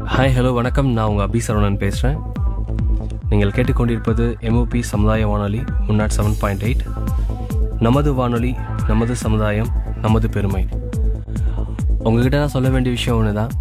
hi hello வணக்கம் நான் உங்கள் அபி சரவணன் பேசுகிறேன் நீங்கள் கேட்டுக்கொண்டிருப்பது எம்ஓபி சமுதாய வானொலி முன்னாட் செவன் பாயிண்ட் எயிட் நமது வானொலி நமது சமுதாயம் நமது பெருமை உங்ககிட்ட நான் சொல்ல வேண்டிய விஷயம் ஒன்று தான்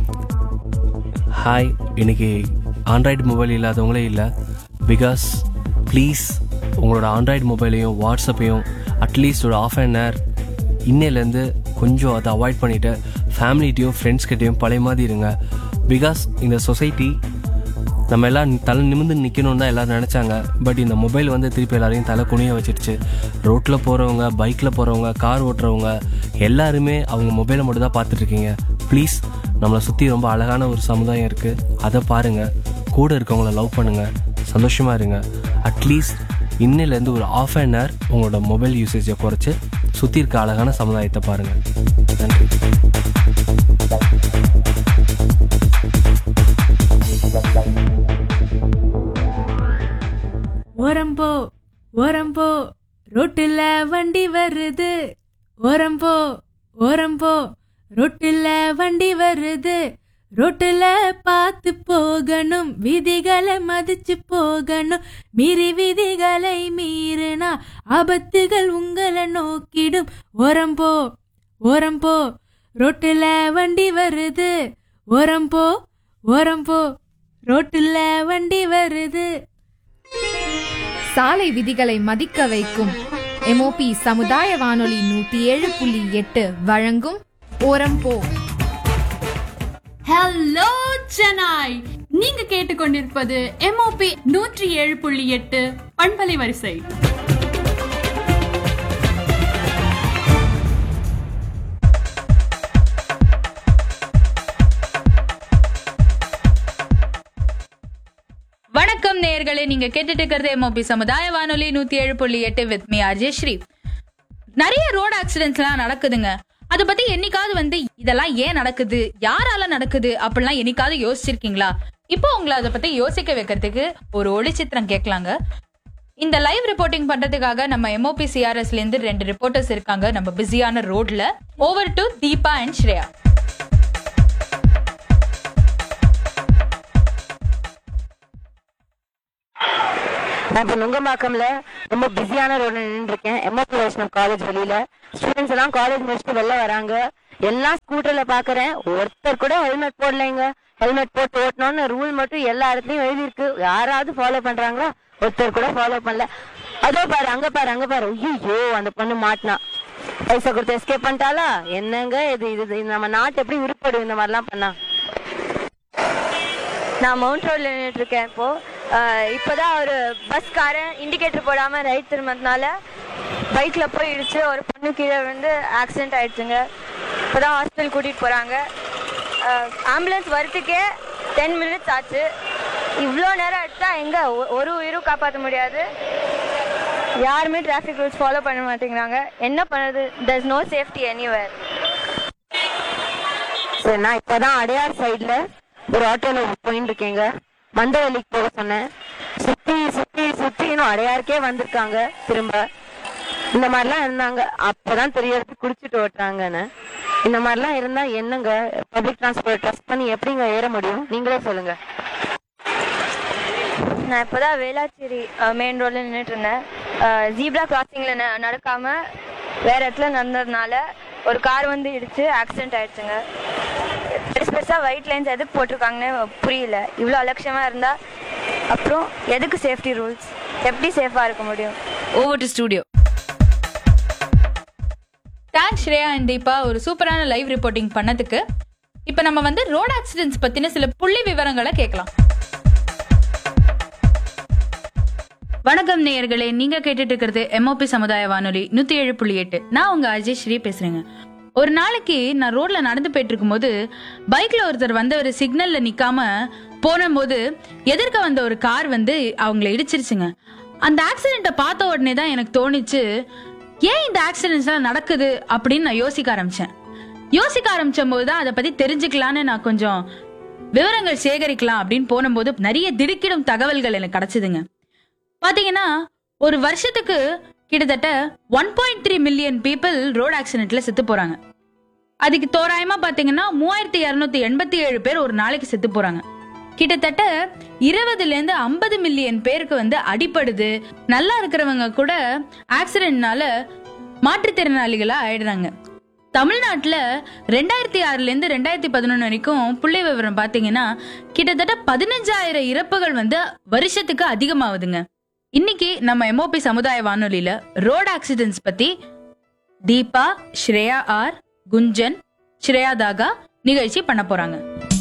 ஹாய் இன்னைக்கு ஆண்ட்ராய்டு மொபைல் இல்லாதவங்களே இல்லை பிகாஸ் ப்ளீஸ் உங்களோட ஆண்ட்ராய்டு மொபைலையும் வாட்ஸ்அப்பையும் அட்லீஸ்ட் ஒரு ஆஃப் அன் ஹவர் இன்னையிலேருந்து கொஞ்சம் அதை அவாய்ட் பண்ணிவிட்டு ஃபேமிலிட்டையும் ஃப்ரெண்ட்ஸ்கிட்டையும் பழைய மாதிரி இருங்க பிகாஸ் இந்த சொசைட்டி நம்ம எல்லாம் தலை நிமிர்ந்து நிற்கணும்னு தான் எல்லாரும் நினச்சாங்க பட் இந்த மொபைல் வந்து திருப்பி எல்லாரையும் தலை குனிய வச்சிருச்சு ரோட்டில் போகிறவங்க பைக்கில் போகிறவங்க கார் ஓட்டுறவங்க எல்லாருமே அவங்க மொபைலை மட்டும் தான் பார்த்துட்ருக்கீங்க ப்ளீஸ் நம்மளை சுற்றி ரொம்ப அழகான ஒரு சமுதாயம் இருக்குது அதை பாருங்கள் கூட இருக்கவங்கள லவ் பண்ணுங்கள் சந்தோஷமாக இருங்க அட்லீஸ்ட் இன்னிலேருந்து ஒரு ஆஃப் அன் ஹவர் உங்களோட மொபைல் யூசேஜை குறைச்சி சுற்றி இருக்க அழகான சமுதாயத்தை பாருங்கள் நன்றி ஓரம்போ ஓரம்போ ரோட்டுல வண்டி வருது ஓரம்போ ஓரம்போ ரோட்டுல வண்டி வருது ரோட்டுல பார்த்து போகணும் விதிகளை மதிச்சு போகணும் மீறி விதிகளை மீறினா ஆபத்துகள் உங்களை நோக்கிடும் ஓரம்போ ஓரம்போ ரோட்டுல வண்டி வருது ஓரம்போ ஓரம்போ ரோட்டுல வண்டி வருது சாலை விதிகளை மதிக்க வைக்கும் எம்ஓபி சமுதாய வானொலி நூத்தி ஏழு புள்ளி எட்டு வழங்கும் ஓரம் போ ஹலோ சென்னாய் நீங்க கேட்டுக்கொண்டிருப்பது எம்ஓபி நூற்றி ஏழு புள்ளி எட்டு பண்பலை வரிசை வணக்கம் நேயர்களே நீங்க கேட்டுட்டு இருக்கிறது எம்ஓபி சமுதாய வானொலி நூத்தி ஏழு புள்ளி எட்டு வித் மீ அஜய் ஸ்ரீ நிறைய ரோட் ஆக்சிடென்ட்ஸ்லாம் நடக்குதுங்க அதை பத்தி என்னைக்காவது வந்து இதெல்லாம் ஏன் நடக்குது யாரால நடக்குது அப்படிலாம் என்னைக்காவது யோசிச்சிருக்கீங்களா இப்போ உங்களை அதை பத்தி யோசிக்க வைக்கிறதுக்கு ஒரு ஒளிச்சித்திரம் கேட்கலாங்க இந்த லைவ் ரிப்போர்ட்டிங் பண்றதுக்காக நம்ம எம்ஓபி சிஆர்எஸ்ல இருந்து ரெண்டு ரிப்போர்ட்டர்ஸ் இருக்காங்க நம்ம பிஸியான ரோட்ல over to Deepa and Shreya நான் இப்போ நுங்கம்பாக்கம்ல ரொம்ப பிஸியான ரோட்ல நின்று இருக்கேன் எம்எஸ்சி வைஷ்ணவ் காலேஜ் வெளியில ஸ்டூடெண்ட்ஸ் எல்லாம் காலேஜ் முடிச்சுட்டு வெளில வராங்க எல்லாம் ஸ்கூட்டர்ல பாக்குறேன் ஒருத்தர் கூட ஹெல்மெட் போடலைங்க ஹெல்மெட் போட்டு ஓட்டணும்னு ரூல் மட்டும் எல்லா இடத்துலயும் எழுதியிருக்கு யாராவது ஃபாலோ பண்றாங்களா ஒருத்தர் கூட ஃபாலோ பண்ணல அதோ பாரு அங்க பாரு அங்க பாரு ஐயோ அந்த பொண்ணு மாட்டினா பைசா கொடுத்து எஸ்கேப் பண்ணிட்டாளா என்னங்க இது இது இது நம்ம நாட்டு எப்படி உருப்படும் இந்த மாதிரிலாம் பண்ணா நான் மவுண்ட் ரோட்ல நின்றுட்டு இருக்கேன் இப்போ அஹ் இப்போதான் ஒரு பஸ்காரன் இண்டிகேட்டர் போடாம ரைட் திரும்பினதுனால பைக்ல போய் இடிச்சு ஒரு பொண்ணு கீழே விழுந்து ஆக்சிடென்ட் ஆயிடுச்சுங்க இப்போதான் ஹாஸ்பிட்டல் கூட்டிட்டு போறாங்க ஆம்புலன்ஸ் வரத்துக்கே டென் மினிட்ஸ் ஆச்சு இவ்வளோ நேரம் எடுத்தா எங்க ஒ- ஒரு உயிரும் காப்பாற்ற முடியாது யாருமே டிராஃபிக் ரூல்ஸ் ஃபாலோ பண்ண மாட்டேங்கிறாங்க என்ன பண்ணுறது there's நோ சேஃப்டி எனிவேர் சரி நான் இப்பதான் அடையார் சைடுல ஒரு ஆட்டோல போயிட்டு இருக்கேங்க மந்தவெளிக்கு போக சொன்னேன் சுத்தி சுத்தி சுத்தி இன்னும் அடையாருக்கே வந்திருக்காங்க திரும்ப இந்த மாதிரிலாம் இருந்தாங்க அப்பதான் தெரியறது குடிச்சிட்டு ஓட்டுறாங்கன்னு இந்த மாதிரிலாம் இருந்தா என்னங்க பப்ளிக் டிரான்ஸ்போர்ட் ட்ரஸ்ட் பண்ணி எப்படிங்க ஏற முடியும் நீங்களே சொல்லுங்க நான் இப்போதான் வேளாச்சேரி மெயின் ரோட்ல நின்றுட்டு இருந்தேன் ஜீப்ரா கிராசிங்ல நடக்காம வேற இடத்துல நடந்ததுனால ஒரு கார் வந்து இடிச்சு ஆக்சிடென்ட் ஆயிடுச்சுங்க பெருசு பெருசா ஒயிட் லைன்ஸ் எதுக்கு போட்டிருக்காங்கன்னு புரியல இவ்வளோ அலட்சியமா இருந்தா அப்புறம் எதுக்கு சேஃப்டி ரூல்ஸ் எப்படி சேஃபா இருக்க முடியும் over to studio thanks Shreya and Deepa ஒரு சூப்பரான லைவ் ரிப்போர்ட்டிங் பண்ணதுக்கு இப்போ நம்ம வந்து ரோட் ஆக்சிடென்ட்ஸ் பத்தின சில புள்ளி விவரங்களை கேட்கலாம் வணக்கம் நேயர்களே நீங்க கேட்டுட்டு இருக்கிறது எம்ஓபி சமுதாய வானொலி நூத்தி ஏழு புள்ளி எட்டு நான் உங்க அஜய் ஸ்ரீ பேசுறேங்க ஒரு நாளைக்கு நான் ரோட்ல நடந்து போயிட்டு இருக்கும்போது பைக்ல ஒருத்தர் வந்து ஒரு சிக்னல்ல நிக்காம போனபோது எதிர்க்க வந்த ஒரு கார் வந்து அவங்கள இடிச்சிருச்சுங்க அந்த ஆக்சிடென்ட்டை பார்த்த உடனே தான் எனக்கு தோணுச்சு ஏன் இந்த ஆக்சிடென்ட்ஸ்லாம் நடக்குது அப்படின்னு நான் யோசிக்க ஆரம்பிச்சேன் யோசிக்க ஆரம்பிச்ச போது தான் அதை பத்தி தெரிஞ்சுக்கலான்னு நான் கொஞ்சம் விவரங்கள் சேகரிக்கலாம் அப்படின்னு போனபோது நிறைய திடுக்கிடும் தகவல்கள் எனக்கு கிடைச்சதுங்க பாத்தீங்கன்னா ஒரு வருஷத்துக்கு கிட்டத்தட்ட one point three million people road ஆக்சிடென்ட்ல செத்து போறாங்க அதுக்கு தோராயமா பாத்தீங்கன்னா மூவாயிரத்தி இருநூத்தி எண்பத்தி ஏழு பேர் ஒரு நாளைக்கு செத்து போறாங்க கிட்டத்தட்ட இருபதுல இருந்து ஐம்பது மில்லியன் பேருக்கு வந்து அடிபடுது நல்லா இருக்கிறவங்க கூட ஆக்சிடென்ட்னால மாற்றுத்திறனாளிகளா ஆயிடுறாங்க தமிழ்நாட்டுல ரெண்டாயிரத்தி ஆறுல இருந்து ரெண்டாயிரத்தி பதினொன்று வரைக்கும் புள்ளி விவரம் பாத்தீங்கன்னா கிட்டத்தட்ட பதினஞ்சாயிரம் இறப்புகள் வந்து வருஷத்துக்கு அதிகமாகுதுங்க இன்னைக்கு நம்ம எம்ஓபி சமுதாய வானொலியில ரோட் ஆக்சிடென்ட்ஸ் பத்தி தீபா ஸ்ரேயா ஆர் குஞ்சன் ஸ்ரேயா தாகா நிகழ்ச்சி பண்ண போறாங்க